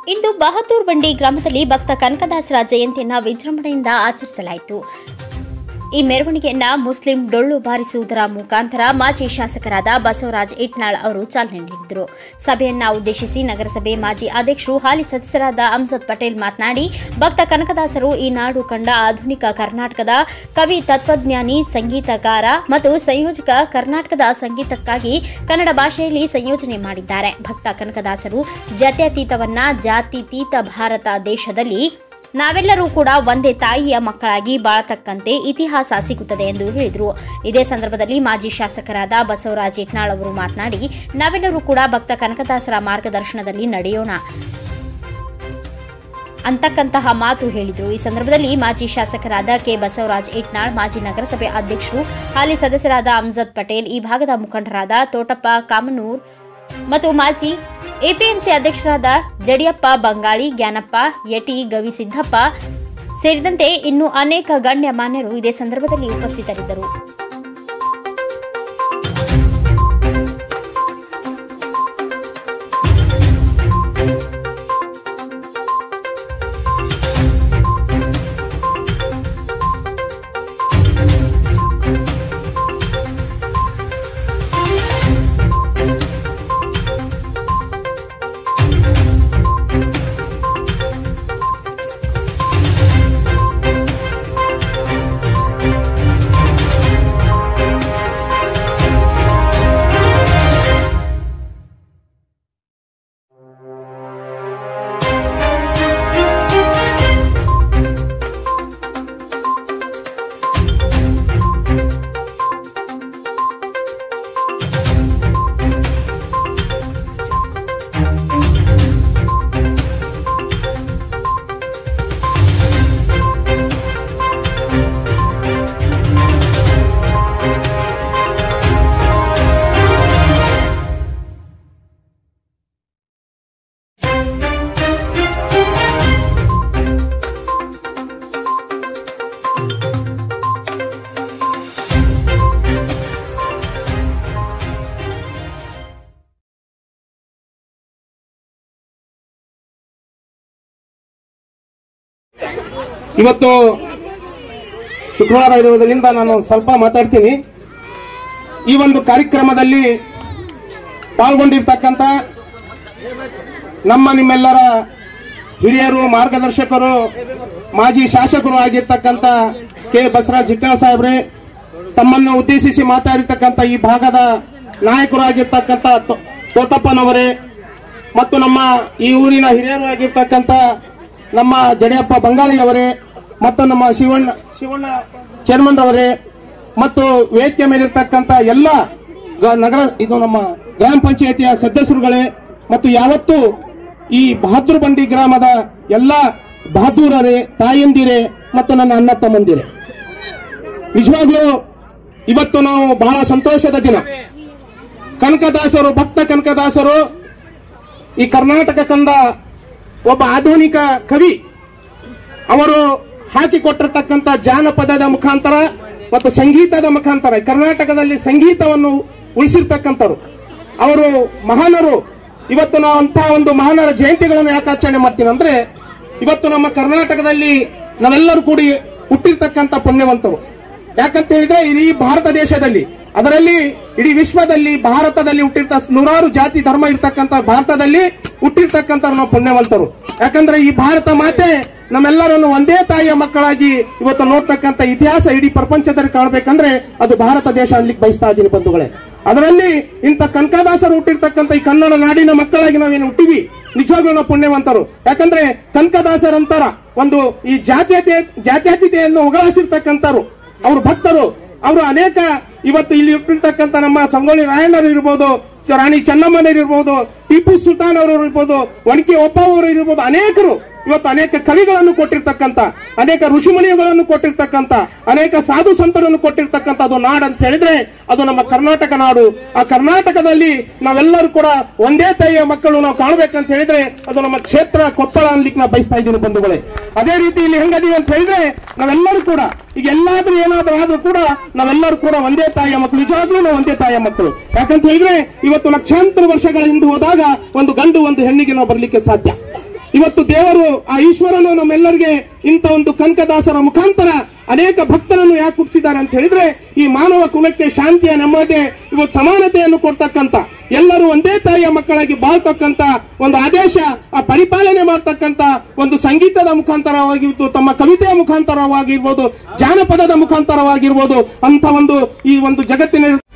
ಇಂದು ಬಹದ್ದೂರ್ ಬಂಡಿ ಗ್ರಾಮದಲ್ಲಿ ಭಕ್ತ ಕನಕದಾಸರ ಜಯಂತಿಯನ್ನ ವಿಜೃಂಭಣೆಯಿಂದ ಆಚರಿಸಲಾಯಿತು ಈ ಮೆರವಣಿಗೆಯನ್ನ ಮುಸ್ಲಿಂ ಡೊಳ್ಳು ಬಾರಿಸುವುದರ ಮುಖಾಂತರ ಮಾಜಿ ಶಾಸಕರಾದ ಬಸವರಾಜ್ ಇಟ್ನಾಳ್ ಅವರು ಚಾಲನೆ ನೀಡಿದರು ಸಭೆಯನ್ನ ಉದ್ದೇಶಿಸಿ ನಗರಸಭೆ ಮಾಜಿ ಅಧ್ಯಕ್ಷರು ಹಾಲಿ ಸದಸ್ಯರಾದ ಅಮ್ಜದ್ ಪಟೇಲ್ ಮಾತನಾಡಿ ಭಕ್ತ ಕನಕದಾಸರು ಈ ನಾಡು ಕಂಡ ಆಧುನಿಕ ಕರ್ನಾಟಕದ ಕವಿ ತತ್ವಜ್ಞಾನಿ ಸಂಗೀತಗಾರ ಮತ್ತು ಸಂಯೋಜಕ ಕರ್ನಾಟಕದ ಸಂಗೀತಕ್ಕಾಗಿ ಕನ್ನಡ ಭಾಷೆಯಲ್ಲಿ ಸಂಯೋಜನೆ ಮಾಡಿದ್ದಾರೆ ಭಕ್ತ ಕನಕದಾಸರು ಜಾತ್ಯತೀತವನ್ನ ಜಾತ್ಯತೀತ ಭಾರತ ದೇಶದಲ್ಲಿ ನಾವೆಲ್ಲರೂ ಕೂಡ ಒಂದೇ ತಾಯಿಯ ಮಕ್ಕಳಾಗಿ ಬಾಳತಕ್ಕಂತೆ ಇತಿಹಾಸ ಸಿಗುತ್ತದೆ ಎಂದು ಹೇಳಿದರು ಇದೇ ಸಂದರ್ಭದಲ್ಲಿ ಮಾಜಿ ಶಾಸಕರಾದ ಬಸವರಾಜ್ ಇಟ್ನಾಳ್ ಅವರು ಮಾತನಾಡಿ ನಾವೆಲ್ಲರೂ ಕೂಡ ಭಕ್ತ ಕನಕದಾಸರ ಮಾರ್ಗದರ್ಶನದಲ್ಲಿ ನಡೆಯೋಣ ಅಂತಕ್ಕಂತಹ ಮಾತು ಹೇಳಿದರು ಈ ಸಂದರ್ಭದಲ್ಲಿ ಮಾಜಿ ಶಾಸಕರಾದ ಕೆ ಬಸವರಾಜ್ ಇಟ್ನಾಳ್ ಮಾಜಿ ನಗರಸಭೆ ಅಧ್ಯಕ್ಷರು ಹಾಲಿ ಸದಸ್ಯರಾದ ಅಮ್ಜದ್ ಪಟೇಲ್ ಈ ಭಾಗದ ಮುಖಂಡರಾದ ತೋಟಪ್ಪ ಕಾಮನೂರ್ ಮತ್ತು ಮಾಜಿ ಎಪಿಎಂಸಿ ಅಧ್ಯಕ್ಷರಾದ ಜಡಿಯಪ್ಪ ಬಂಗಾಳಿ ಜ್ಞಾನಪ್ಪ ಯಟಿ ಗವಿಸಿದ್ದಪ್ಪ ಸೇರಿದಂತೆ ಇನ್ನೂ ಅನೇಕ ಗಣ್ಯ ಮಾನ್ಯರು ಇದೇ ಸಂದರ್ಭದಲ್ಲಿ ಉಪಸ್ಥಿತರಿದ್ದರು ಇವತ್ತು ಶುಕ್ರವಾರ ಇರುವುದರಿಂದ ನಾನು ಸ್ವಲ್ಪ ಮಾತಾಡ್ತೀನಿ ಈ ಒಂದು ಕಾರ್ಯಕ್ರಮದಲ್ಲಿ ಪಾಲ್ಗೊಂಡಿರ್ತಕ್ಕಂಥ ನಮ್ಮ ನಿಮ್ಮೆಲ್ಲರ ಹಿರಿಯರು ಮಾರ್ಗದರ್ಶಕರು ಮಾಜಿ ಶಾಸಕರು ಆಗಿರ್ತಕ್ಕಂಥ ಕೆ ಬಸವರಾಜ್ ಹಿಟ್ಟಳ ಸಾಹೇಬ್ರೆ ತಮ್ಮನ್ನು ಉದ್ದೇಶಿಸಿ ಮಾತಾಡಿರ್ತಕ್ಕಂಥ ಈ ಭಾಗದ ನಾಯಕರು ಆಗಿರ್ತಕ್ಕಂಥ ತೋ- ತೋಟಪ್ಪನವರೇ ಮತ್ತು ನಮ್ಮ ಈ ಊರಿನ ಹಿರಿಯರು ಆಗಿರ್ತಕ್ಕಂಥ ನಮ್ಮ ಜಡಿಯಪ್ಪ ಬಂಗಾಳಿ ಅವರೇ ಮತ್ತು ನಮ್ಮ ಶಿವಣ್ಣ ಶಿವಣ್ಣ ಚೇರ್ಮನ್ ಅವರೇ ಮತ್ತು ವೇದಿಕೆ ಮೇಲಿರ್ತಕ್ಕಂಥ ಎಲ್ಲ ಗ- ನಗರ ಇದು ನಮ್ಮ ಗ್ರಾಮ ಪಂಚಾಯತಿಯ ಸದಸ್ಯರುಗಳೇ ಮತ್ತು ಯಾವತ್ತು ಈ ಬಹದ್ದೂರ್ ಬಂಡಿ ಗ್ರಾಮದ ಎಲ್ಲ ಬಹದ್ದೂರರೇ ತಾಯಂದಿರೇ ಮತ್ತು ನನ್ನ ಅಣ್ಣ ತಮ್ಮಂದಿರೇ ನಿಜವಾಗ್ಲೂ ಇವತ್ತು ನಾವು ಬಹಳ ಸಂತೋಷದ ದಿನ ಕನಕದಾಸರು ಭಕ್ತ ಕನಕದಾಸರು ಈ ಕರ್ನಾಟಕ ಕಂದ ಒಬ್ಬ ಆಧುನಿಕ ಕವಿ ಅವರು ಹಾಕಿಕೊಟ್ಟಿರ್ತಕ್ಕಂಥ ಜಾನಪದದ ಮುಖಾಂತರ ಮತ್ತು ಸಂಗೀತದ ಮುಖಾಂತರ ಕರ್ನಾಟಕದಲ್ಲಿ ಸಂಗೀತವನ್ನು ಉಳಿಸಿರ್ತಕ್ಕಂಥವ್ರು ಅವರು ಮಹಾನರು ಇವತ್ತು ನಾವು ಅಂತಹ ಒಂದು ಮಹಾನರ ಜಯಂತಿಗಳನ್ನು ಯಾಕೆ ಆಚರಣೆ ಮಾಡ್ತೀವಿ ಅಂದ್ರೆ ಇವತ್ತು ನಮ್ಮ ಕರ್ನಾಟಕದಲ್ಲಿ ನಾವೆಲ್ಲರೂ ಕೂಡಿ ಹುಟ್ಟಿರ್ತಕ್ಕಂಥ ಪುಣ್ಯವಂತರು ಯಾಕಂತ ಹೇಳಿದ್ರೆ ಇಡೀ ಭಾರತ ದೇಶದಲ್ಲಿ ಅದರಲ್ಲಿ ಇಡೀ ವಿಶ್ವದಲ್ಲಿ ಭಾರತದಲ್ಲಿ ಹುಟ್ಟಿರ್ತ ನೂರಾರು ಜಾತಿ ಧರ್ಮ ಇರ್ತಕ್ಕಂಥ ಭಾರತದಲ್ಲಿ ಹುಟ್ಟಿರ್ತಕ್ಕಂಥ ನಾವು ಪುಣ್ಯವಂತರು ಯಾಕಂದ್ರೆ ಈ ಭಾರತ ಮಾತೆ ನಮ್ಮೆಲ್ಲರನ್ನು ಒಂದೇ ತಾಯಿಯ ಮಕ್ಕಳಾಗಿ ಇವತ್ತು ನೋಡ್ತಕ್ಕಂಥ ಇತಿಹಾಸ ಇಡೀ ಪ್ರಪಂಚದಲ್ಲಿ ಕಾಣಬೇಕಂದ್ರೆ ಅದು ಭಾರತ ದೇಶ ಅನ್ಲಿಕ್ಕೆ ಬಯಸ್ತಾ ಇದ್ದೀನಿ ಬಂಧುಗಳೇ ಅದರಲ್ಲಿ ಇಂಥ ಕನಕದಾಸರು ಹುಟ್ಟಿರ್ತಕ್ಕಂಥ ಈ ಕನ್ನಡ ನಾಡಿನ ಮಕ್ಕಳಾಗಿ ನಾವೇನು ಹುಟ್ಟಿವಿ ನಿಜವಾಗ್ಲೂ ನಾವು ಪುಣ್ಯವಂತರು ಯಾಕಂದ್ರೆ ಕನಕದಾಸರಂತರ ಒಂದು ಈ ಜಾತ್ಯತೆ ಜಾತ್ಯತೀತೆಯನ್ನು ಹೊಗಳಾಸಿರ್ತಕ್ಕಂಥವ್ರು ಅವರು ಭಕ್ತರು ಅವರು ಅನೇಕ ಇವತ್ತು ಇಲ್ಲಿ ಹುಟ್ಟಿರ್ತಕ್ಕಂಥ ನಮ್ಮ ಸಂಗೊಳ್ಳಿ ರಾಯಣ್ಣರು ಇರ್ಬೋದು ರಾಣಿ ಚೆನ್ನಮ್ಮನವರು ಇರ್ಬೋದು ಟಿಪ್ಪು ಸುಲ್ತಾನ್ ಅವರು ಇರ್ಬೋದು ಒಣಕೆ ಒಪ್ಪ ಅವರು ಇರ್ಬೋದು ಅನೇಕರು ಇವತ್ತು ಅನೇಕ ಕವಿಗಳನ್ನು ಕೊಟ್ಟಿರ್ತಕ್ಕಂಥ ಅನೇಕ ಋಷಿಮುನಿಗಳನ್ನು ಕೊಟ್ಟಿರ್ತಕ್ಕಂಥ ಅನೇಕ ಸಾಧು ಸಂತರನ್ನು ಕೊಟ್ಟಿರ್ತಕ್ಕಂಥ ಅದು ನಾಡು ಅಂತ ಹೇಳಿದ್ರೆ ಅದು ನಮ್ಮ ಕರ್ನಾಟಕ ನಾಡು ಆ ಕರ್ನಾಟಕದಲ್ಲಿ ನಾವೆಲ್ಲರೂ ಕೂಡ ಒಂದೇ ತಾಯಿಯ ಮಕ್ಕಳು ನಾವು ಕಾಣಬೇಕಂತ ಹೇಳಿದ್ರೆ ಅದು ನಮ್ಮ ಕ್ಷೇತ್ರ ಕೊಪ್ಪಳ ಅನ್ಲಿಕ್ಕೆ ನಾವು ಬಯಸ್ತಾ ಇದ್ದೀನಿ ಬಂಧುಗಳೇ ಅದೇ ರೀತಿ ಇಲ್ಲಿ ಹೆಂಗದೀವಿ ಅಂತ ಹೇಳಿದ್ರೆ ನಾವೆಲ್ಲರೂ ಕೂಡ ಈಗ ಎಲ್ಲಾದ್ರೂ ಏನಾದ್ರೂ ಆದ್ರೂ ಕೂಡ ನಾವೆಲ್ಲರೂ ಕೂಡ ಒಂದೇ ತಾಯಿಯ ಮಕ್ಕಳು ನಿಜವಾಗ್ಲೂ ನಾವು ಒಂದೇ ತಾಯಿಯ ಮಕ್ಕಳು ಯಾಕಂತ ಹೇಳಿದ್ರೆ ಇವತ್ತು ಲಕ್ಷಾಂತರ ವರ್ಷಗಳ ಹಿಂದೆ ಹೋದಾಗ ಒಂದು ಗಂಡು ಒಂದು ಹೆಣ್ಣಿಗೆ ನಾವು ಬರ್ಲಿಕ್ಕೆ ಸಾಧ್ಯ ಇವತ್ತು ದೇವರು ಆ ಈಶ್ವರನು ನಮ್ಮೆಲ್ಲರಿಗೆ ಇಂಥ ಒಂದು ಕನಕದಾಸರ ಮುಖಾಂತರ ಅನೇಕ ಭಕ್ತರನ್ನು ಯಾಕೆ ಹುಟ್ಟಿಸಿದ್ದಾರೆ ಅಂತ ಹೇಳಿದ್ರೆ ಈ ಮಾನವ ಕುಲಕ್ಕೆ ಶಾಂತಿಯ ನೆಮ್ಮದಿ ಇವತ್ತು ಸಮಾನತೆಯನ್ನು ಕೊಡ್ತಕ್ಕಂತ ಎಲ್ಲರೂ ಒಂದೇ ತಾಯಿಯ ಮಕ್ಕಳಾಗಿ ಬಾಳ್ತಕ್ಕಂತ ಒಂದು ಆದೇಶ ಆ ಪರಿಪಾಲನೆ ಮಾಡ್ತಕ್ಕಂತ ಒಂದು ಸಂಗೀತದ ಮುಖಾಂತರವಾಗಿರ್ಬೋದು ತಮ್ಮ ಕವಿತೆಯ ಮುಖಾಂತರವಾಗಿರ್ಬೋದು ಜಾನಪದದ ಮುಖಾಂತರವಾಗಿರ್ಬೋದು ಅಂತ ಒಂದು ಈ ಒಂದು ಜಗತ್ತಿನ